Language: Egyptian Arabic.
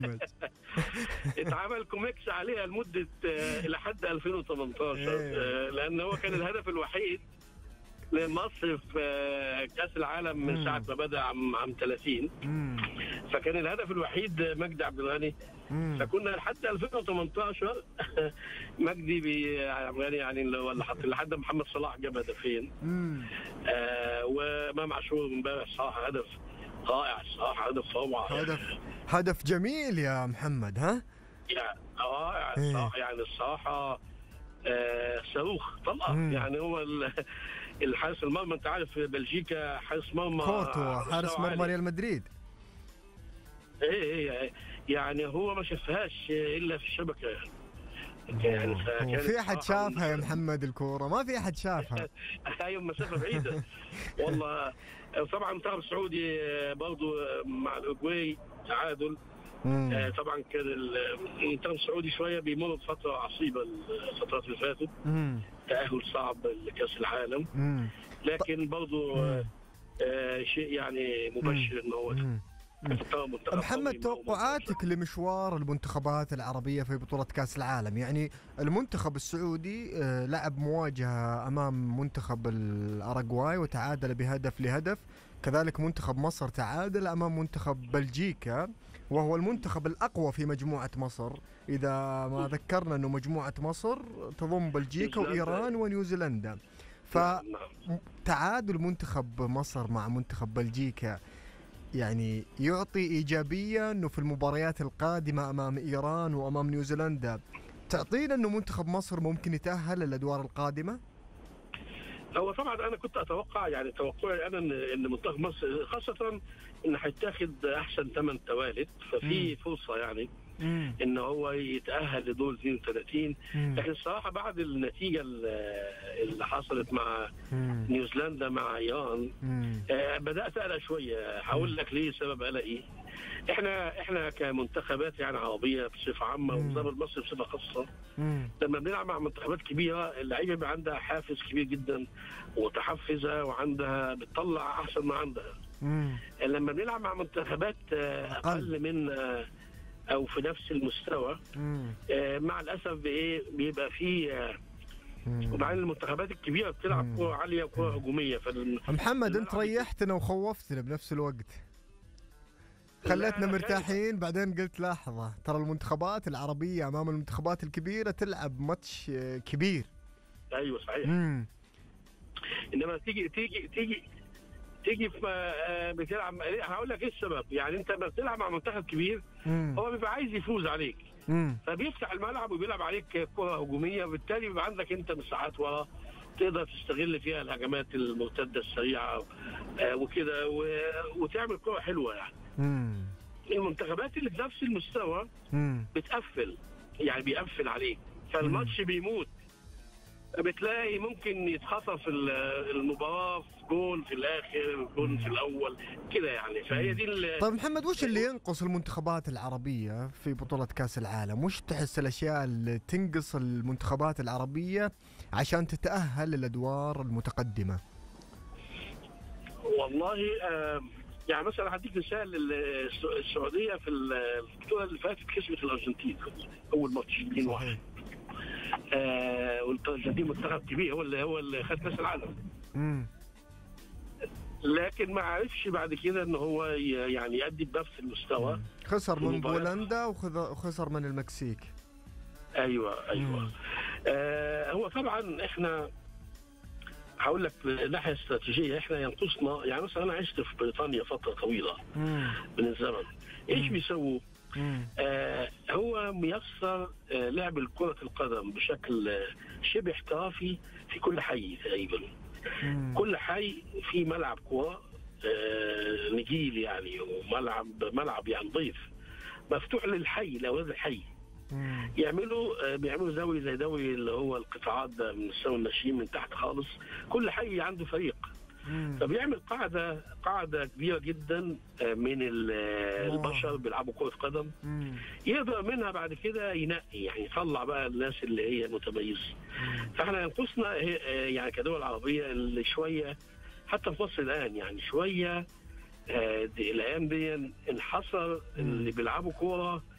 محمد اتعمل كوميكس عليها لمده آه، لحد 2018 إيه. آه، لان هو كان الهدف الوحيد لمصر في آه، كاس العالم مم. من ساعه ما بدا عام عام 30 مم. فكان الهدف الوحيد مجدي عبد الغني مم. فكنا لحد 2018 مجدي بي- يعني يعني اللي هو اللي حط لحد محمد صلاح جاب هدفين مم. آه وامام عاشور امبارح صراحه هدف رائع الصراحه هدف روعه هدف هدف جميل يا محمد ها يعني رائع إيه. الصراحه يعني الصراحه آه صاروخ طلقه مم. يعني هو ال- الحارس المرمى انت عارف بلجيكا حارس مرمى كورتوا على حارس مستوى مرمى عالي. ريال مدريد ايه ايه يعني هو ما شافهاش الا في الشبكه يعني هو فكانت في احد صراحة شافها يا محمد الكوره ما في احد شافها ايوه مسافه بعيده والله طبعا المنتخب السعودي برضه مع الاوروجواي تعادل مم. آه، طبعا كان ال- المنتخب السعودي شويه بيمر بفتره عصيبه الفترات اللي فاتت مم. تاهل صعب لكاس العالم مم. لكن برضه مم. آه، شيء يعني مبشر ان هو مم. يختار منتخب محمد قوي. توقعاتك لمشوار المنتخبات العربية في بطولة كأس العالم يعني المنتخب السعودي آه، لعب مواجهة أمام منتخب الأراغواي وتعادل بهدف لهدف كذلك منتخب مصر تعادل أمام منتخب بلجيكا وهو المنتخب الأقوى في مجموعة مصر إذا ما ذكرنا أنه مجموعة مصر تضم بلجيكا نيوزيلندا. وإيران ونيوزيلندا نعم، نعم. فتعادل منتخب مصر مع منتخب بلجيكا يعني يعطي ايجابيه انه في المباريات القادمه امام ايران وامام نيوزيلندا تعطينا انه منتخب مصر ممكن يتاهل للادوار القادمه؟ هو طبعا انا كنت اتوقع يعني توقعي انا ان ان منتخب مصر خاصه ان هيتاخد احسن ثمان توالد ففي فرصه يعني مم. ان هو يتاهل لدور 32 مم. لكن الصراحه بعد النتيجه ال- اللي حصلت مع مم. نيوزيلندا مع ايران مم. آه، بدات اقلق شويه هقول لك ليه سبب قلقي احنا احنا كمنتخبات يعني عربيه بصفه عامه مم. ومنتخب مصر بصفه خاصه مم. لما بنلعب مع منتخبات كبيره اللعيبه بيبقى عندها حافز كبير جدا ومتحفزه وعندها بتطلع احسن ما عندها مم. لما بنلعب مع منتخبات آه، أقل. اقل من آه، او في نفس المستوى مم. آه، مع الاسف بايه بيبقى في آه، مم. وبعدين المنتخبات الكبيره مم. بتلعب كوره عاليه وكوره هجوميه فال... محمد انت الملعب- ريحتنا وخوفتنا بنفس الوقت خلتنا أنا مرتاحين بعدين قلت لحظه ترى المنتخبات العربيه امام المنتخبات الكبيره تلعب ماتش آه، كبير ايوه صحيح مم. انما تيجي تيجي تيجي تيجي في آه، بتلعب هقول لك ايه السبب يعني انت لما بتلعب مع منتخب كبير مم. هو بيبقى عايز يفوز عليك مم. فبيفتح الملعب وبيلعب عليك كره هجوميه وبالتالي بيبقى عندك انت مساحات ورا تقدر تستغل فيها الهجمات المرتده السريعه آه، وكده و- وتعمل كره حلوه يعني مم. المنتخبات اللي في نفس المستوى مم. بتقفل يعني بيقفل عليك فالماتش بيموت بتلاقي ممكن يتخطف ال- المباراه في جول في الاخر جول في الاول كده يعني فهي دي ال- طيب محمد وش اللي ينقص المنتخبات العربية في بطولة كأس العالم؟ وش تحس الأشياء اللي تنقص المنتخبات العربية عشان تتأهل للأدوار المتقدمة؟ والله آه، يعني مثلا هديك مثال ال- الس- السعوديه في ال- البطوله اللي فاتت كسبت الارجنتين اول ماتش 2-1 آه والارجنتين منتخب كبير هو اللي هو اللي خد كاس العالم امم لكن ما عرفش بعد كده ان هو ي- يعني يأدي بنفس المستوى خسر من المباراة. بولندا وخذ- وخسر من المكسيك ايوه ايوه مم. آه هو طبعا احنا هقول لك من ناحيه استراتيجيه احنا ينقصنا يعني مثلا انا عشت في بريطانيا فتره طويله مم. من الزمن ايش مم. بيسووا؟ مم. آه هو ميسر آه لعب كرة القدم بشكل آه شبه احترافي في كل حي تقريبا مم. كل حي في ملعب كرة آه نجيل يعني وملعب ملعب يعني ضيف مفتوح للحي لاولاد الحي مم. يعملوا آه بيعملوا زاوية زي زاوية اللي هو القطاعات ده من مستوى الناشئين من تحت خالص كل حي عنده فريق مم. فبيعمل قاعدة قاعدة كبيرة جدا آه، من ال- آه، واو. البشر بيلعبوا كرة قدم مم. يقدر منها بعد كده ينقي يعني يطلع بقى الناس اللي هي متميزه فاحنا ينقصنا هي- آه، يعني كدول عربيه اللي شويه حتى في مصر الان يعني شويه آه، دي الايام دي انحصر اللي بيلعبوا كوره